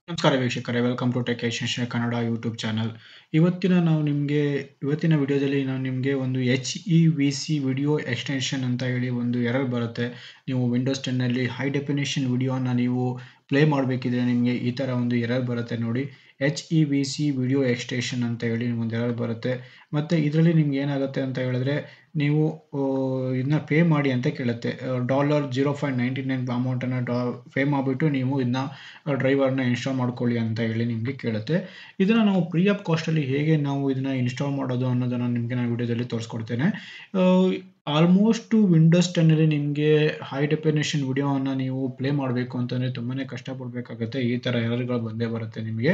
ನಮಸ್ಕಾರ ವೀಕ್ಷಕರೇ welcome to tech extension Kannada YouTube channel ಇವತ್ತಿನ ನಾವು ನಿಮಗೆ ಇವತ್ತಿನ ವಿಡಿಯೋದಲ್ಲಿ ನಾನು ನಿಮಗೆ ಒಂದು H E V C video extension ಅಂತ ಹೇಳಿ ಒಂದು ಎರರ್ ಬರುತ್ತೆ ನೀವು ವಿಂಡೋಸ್ ಟೆನ್ನಲ್ಲಿ ಹೈ ಡೆಫಿನೇಷನ್ ವಿಡಿಯೋನ ನೀವು ಪ್ಲೇ ಮಾಡಬೇಕಿದ್ರೆ ನಿಮಗೆ ಈ ಥರ ಒಂದು ಎರರ್ ಬರುತ್ತೆ ನೋಡಿ H E V C video extension ಅಂತ ಹೇಳಿ ಒಂದು ಎರರ್ ಬರುತ್ತೆ ಮತ್ತು ಇದರಲ್ಲಿ ನಿಮ್ಗೆ ಏನಾಗುತ್ತೆ ಅಂತ ಹೇಳಿದ್ರೆ ನೀವು ಇದನ್ನ ಪೇ ಮಾಡಿ ಅಂತ ಕೇಳುತ್ತೆ dollar zero point ninety nine ಅಮೌಂಟನ್ನು ಡಾ ಪೇ ಮಾಡಿಬಿಟ್ಟು ನೀವು ಇದನ್ನ ಡ್ರೈವರ್ನ ಇನ್ಸ್ಟಾಲ್ ಮಾಡ್ಕೊಳ್ಳಿ ಅಂತ ಹೇಳಿ ನಿಮಗೆ ಕೇಳುತ್ತೆ ಇದನ್ನು ನಾವು ಫ್ರೀ ಆಫ್ ಕಾಸ್ಟಲ್ಲಿ ಹೇಗೆ ನಾವು ಇದನ್ನು ಇನ್ಸ್ಟಾಲ್ ಮಾಡೋದು ಅನ್ನೋದನ್ನು ನಿಮಗೆ ನಾನು ವಿಡಿಯೋದಲ್ಲಿ ತೋರಿಸ್ಕೊಡ್ತೇನೆ ಆಲ್ಮೋಸ್ಟ್ ವಿಂಡೋಸ್ ಟೆನ್ನಲ್ಲಿ ನಿಮಗೆ ಹೈ ಡೆಫಿನೇಷನ್ ವಿಡಿಯೋವನ್ನು ನೀವು ಪ್ಲೇ ಮಾಡಬೇಕು ಅಂತಂದರೆ ತುಂಬಾ ಕಷ್ಟಪಡಬೇಕಾಗುತ್ತೆ ಈ ಥರ ಎರರ್ಗಳು ಬಂದೇ ಬರುತ್ತೆ ನಿಮಗೆ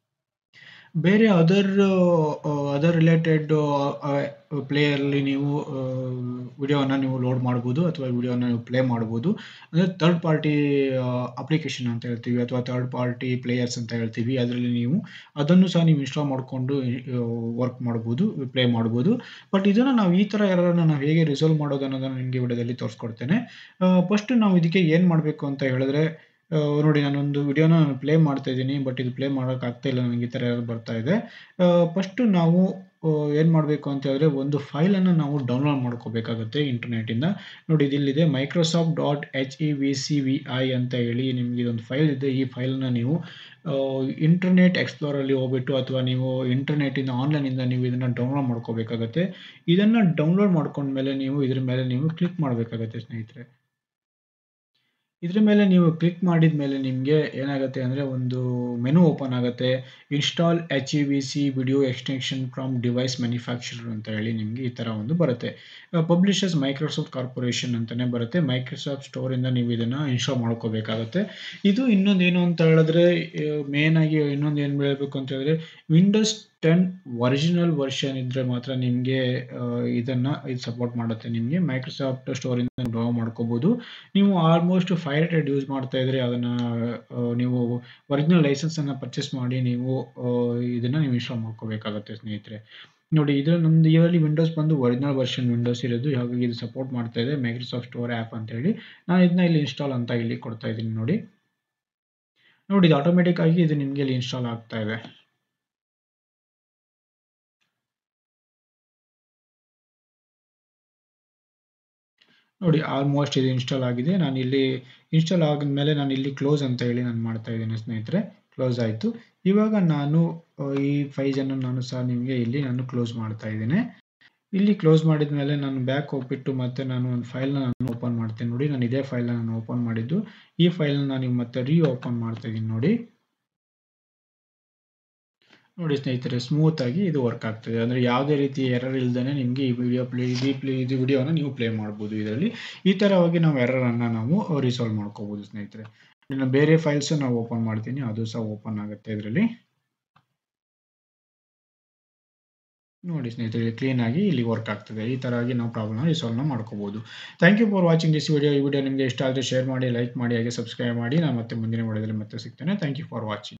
ಬೇರೆ ಅದರ್ ಅದರ್ ರಿಲೇಟೆಡ್ ಪ್ಲೇಯರಲ್ಲಿ ನೀವು ವಿಡಿಯೋನ ನೀವು ಲೋಡ್ ಮಾಡ್ಬೋದು ಅಥವಾ ವಿಡಿಯೋನ ನೀವು ಪ್ಲೇ ಮಾಡ್ಬೋದು ಅಂದರೆ ತರ್ಡ್ ಪಾರ್ಟಿ ಅಪ್ಲಿಕೇಶನ್ ಅಂತ ಹೇಳ್ತೀವಿ ಅಥವಾ ತರ್ಡ್ ಪಾರ್ಟಿ ಪ್ಲೇಯರ್ಸ್ ಅಂತ ಹೇಳ್ತೀವಿ ಅದರಲ್ಲಿ ನೀವು ಅದನ್ನು ಸಹ ನೀವು ಇನ್ಸ್ಟಾಲ್ ಮಾಡಿಕೊಂಡು ವರ್ಕ್ ಮಾಡ್ಬೋದು ಪ್ಲೇ ಮಾಡ್ಬೋದು ಬಟ್ ಇದನ್ನು ನಾವು ಈ ಥರ ಎರರನ್ನು ನಾವು ಹೇಗೆ ರಿಸಾಲ್ವ್ ಮಾಡೋದು ಅನ್ನೋದನ್ನು ನಿಮಗೆ ವಿಡಿಯೋದಲ್ಲಿ ತೋರಿಸ್ಕೊಡ್ತೇನೆ ಫಸ್ಟ್ ನಾವು ಇದಕ್ಕೆ ಏನು ಮಾಡಬೇಕು ಅಂತ ಹೇಳಿದ್ರೆ ನೋಡಿ ನಾನೊಂದು ವಿಡಿಯೋನ ನಾನು ಪ್ಲೇ ಮಾಡ್ತಾ ಇದ್ದೀನಿ ಬಟ್ ಇದು ಪ್ಲೇ ಮಾಡೋಕೆ ಆಗ್ತಾ ಇಲ್ಲ ನನಗೆ ಈ ಥರ ಬರ್ತಾ ಇದೆ ಫಸ್ಟು ನಾವು ಏನು ಮಾಡಬೇಕು ಅಂತ ಹೇಳಿದ್ರೆ ಒಂದು ಫೈಲನ್ನು ನಾವು ಡೌನ್ಲೋಡ್ ಮಾಡ್ಕೋಬೇಕಾಗುತ್ತೆ ಇಂಟರ್ನೆಟ್ಟಿಂದ ನೋಡಿ ಇದಿಲ್ಲಿದೆ Microsoft dot H E V C V I ಅಂತ ಹೇಳಿ ನಿಮಗೆ ಇದೊಂದು ಫೈಲ್ ಇದೆ ಈ ಫೈಲನ್ನು ನೀವು ಇಂಟರ್ನೆಟ್ ಎಕ್ಸ್ಪ್ಲೋರಲ್ಲಿ ಹೋಗ್ಬಿಟ್ಟು ಅಥವಾ ನೀವು ಇಂಟರ್ನೆಟ್ಟಿಂದ ಆನ್ಲೈನಿಂದ ನೀವು ಇದನ್ನು ಡೌನ್ಲೋಡ್ ಮಾಡ್ಕೋಬೇಕಾಗತ್ತೆ ಇದನ್ನು ಡೌನ್ಲೋಡ್ ಮಾಡ್ಕೊಂಡ್ಮೇಲೆ ನೀವು ಇದ್ರ ಮೇಲೆ ನೀವು ಕ್ಲಿಕ್ ಮಾಡಬೇಕಾಗತ್ತೆ ಸ್ನೇಹಿತರೆ ಇದ್ರ ಮೇಲೆ ನೀವು ಕ್ಲಿಕ್ ಮಾಡಿದ ಮೇಲೆ ನಿಮಗೆ ಏನಾಗುತ್ತೆ ಅಂದರೆ ಒಂದು ಮೆನು ಓಪನ್ ಆಗುತ್ತೆ install H E V C video extension from device manufacturer ಅಂತ ಹೇಳಿ ನಿಮಗೆ ಈ ಥರ ಒಂದು ಬರುತ್ತೆ ಪಬ್ಲಿಷರ್ಸ್ ಮೈಕ್ರೋಸಾಫ್ಟ್ ಕಾರ್ಪೊರೇಷನ್ ಅಂತಲೇ ಬರುತ್ತೆ ಮೈಕ್ರೋಸಾಫ್ಟ್ ಸ್ಟೋರಿಂದ ನೀವು ಇದನ್ನು ಇನ್ಸ್ಟಾಲ್ ಮಾಡ್ಕೋಬೇಕಾಗುತ್ತೆ ಇದು ಇನ್ನೊಂದು ಏನು ಅಂತ ಹೇಳಿದ್ರೆ ಮೇನ್ ಆಗಿ ಇನ್ನೊಂದು ಏನು ಹೇಳಬೇಕು ಅಂತ ಹೇಳಿದ್ರೆ ವಿಂಡೋಸ್ ಟೆನ್ ಒರಿಜಿನಲ್ ವರ್ಷನ್ ಇದ್ದರೆ ಮಾತ್ರ ನಿಮಗೆ ಇದನ್ನು ಇದು ಸಪೋರ್ಟ್ ಮಾಡುತ್ತೆ ನಿಮಗೆ ಮೈಕ್ರೋಸಾಫ್ಟ್ ಸ್ಟೋರಿಂದ ಡೌನ್ ಮಾಡ್ಕೋಬೋದು ನೀವು ಆಲ್ಮೋಸ್ಟ್ ಫೈವ್ ಹಂಡ್ರೆಡ್ ಯೂಸ್ ಮಾಡ್ತಾ ಇದ್ರೆ ಅದನ್ನು ನೀವು ಒರಿಜಿನಲ್ ಲೈಸೆನ್ಸನ್ನು ಪರ್ಚೇಸ್ ಮಾಡಿ ನೀವು ಇದನ್ನು ನೀವು ಇನ್ಸ್ಟಾಲ್ ಮಾಡ್ಕೋಬೇಕಾಗುತ್ತೆ ಸ್ನೇಹಿತರೆ ನೋಡಿ ಇದು ನಮ್ದು ಇದರಲ್ಲಿ ವಿಂಡೋಸ್ ಬಂದು ಒರಿಜಿನಲ್ ವರ್ಷನ್ ವಿಂಡೋಸ್ ಇರೋದು ಹಾಗಾಗಿ ಇದು ಸಪೋರ್ಟ್ ಮಾಡ್ತಾ ಇದೆ ಮೈಕ್ರೋಸಾಫ್ಟ್ ಸ್ಟೋರ್ ಆ್ಯಪ್ ಅಂತ ಹೇಳಿ ನಾನು ಇದನ್ನ ಇಲ್ಲಿ ಇನ್ಸ್ಟಾಲ್ ಅಂತ ಇಲ್ಲಿ ಕೊಡ್ತಾ ಇದ್ದೀನಿ ನೋಡಿ ನೋಡಿ ಇದು ಆಟೋಮೆಟಿಕ್ ಆಗಿ ಇದು ನಿಮಗೆ ಇಲ್ಲಿ ಇನ್ಸ್ಟಾಲ್ ಆಗ್ತಾ ಇದೆ ನೋಡಿ ಆಲ್ಮೋಸ್ಟ್ ಇದು ಇನ್ಸ್ಟಾಲ್ ಆಗಿದೆ ನಾನು ಇಲ್ಲಿ ಇನ್ಸ್ಟಾಲ್ ಆಗಿದ್ಮೇಲೆ ನಾನು ಇಲ್ಲಿ ಕ್ಲೋಸ್ ಅಂತ ಹೇಳಿ ನಾನು ಮಾಡ್ತಾ ಇದ್ದೇನೆ ಸ್ನೇಹಿತರೆ ಕ್ಲೋಸ್ ಆಯಿತು ಇವಾಗ ನಾನು ಈ ಫೈಜನ್ನು ನಾನು ಸಹ ನಿಮಗೆ ಇಲ್ಲಿ ನಾನು ಕ್ಲೋಸ್ ಮಾಡ್ತಾ ಇದ್ದೇನೆ ಇಲ್ಲಿ ಕ್ಲೋಸ್ ಮಾಡಿದ ಮೇಲೆ ನಾನು ಬ್ಯಾಕ್ ಹೋಗ್ಬಿಟ್ಟು ಮತ್ತೆ ನಾನು ಒಂದು ಫೈಲ್ನ ನಾನು ಓಪನ್ ಮಾಡ್ತೇನೆ ನೋಡಿ ನಾನು ಇದೇ ಫೈಲ್ನ ನಾನು ಓಪನ್ ಮಾಡಿದ್ದು ಈ ಫೈಲ್ನ ನಾನು ಮತ್ತೆ ರೀ ಓಪನ್ ಮಾಡ್ತಾ ಇದ್ದೀನಿ ನೋಡಿ ನೋಡಿ ಸ್ನೇಹಿತರೆ ಸ್ಮೂತ್ ಆಗಿ ಇದು ವರ್ಕ್ ಆಗ್ತದೆ ಅಂದರೆ ಯಾವುದೇ ರೀತಿ ಎರರ್ ಇಲ್ದೇ ನಿಮಗೆ ಈ ವಿಡಿಯೋ ಪ್ಲೇ ಇದು ಪ್ಲೇ ಇದು ವಿಡಿಯೋನ ನೀವು ಪ್ಲೇ ಮಾಡ್ಬೋದು ಇದರಲ್ಲಿ ಈ ಥರವಾಗಿ ನಾವು ಎರರನ್ನು ನಾವು ರಿಸಾಲ್ವ್ ಮಾಡ್ಕೋಬೋದು ಸ್ನೇಹಿತರೆ ಇನ್ನು ಬೇರೆ ಫೈಲ್ಸು ನಾವು ಓಪನ್ ಮಾಡ್ತೀನಿ ಅದು ಸಹ ಓಪನ್ ಆಗುತ್ತೆ ಇದರಲ್ಲಿ ನೋಡಿ ಸ್ನೇಹಿತರೆ ಕ್ಲೀನ್ ಆಗಿ ಇಲ್ಲಿ ವರ್ಕ್ ಆಗ್ತದೆ ಈ ಥರವಾಗಿ ನಾವು ಪ್ರಾಬ್ಲಮ್ನ ರಿಸಾಲ್ವ್ನ ಮಾಡ್ಕೋಬೋದು thank you for watching this video ಈ ವಿಡಿಯೋ ನಿಮಗೆ ಇಷ್ಟ ಆದರೆ ಶೇರ್ ಮಾಡಿ ಲೈಕ್ ಮಾಡಿ ಹಾಗೆ ಸಬ್ಸ್ಕ್ರೈಬ್ ಮಾಡಿ ನಾನು ಮತ್ತೆ ಮುಂದಿನ ವಿಡಿಯೋದಲ್ಲಿ ಮತ್ತೆ ಸಿಗ್ತೇನೆ ಥ್ಯಾಂಕ್ ಯು ಫಾರ್ ವಾಚಿಂಗ್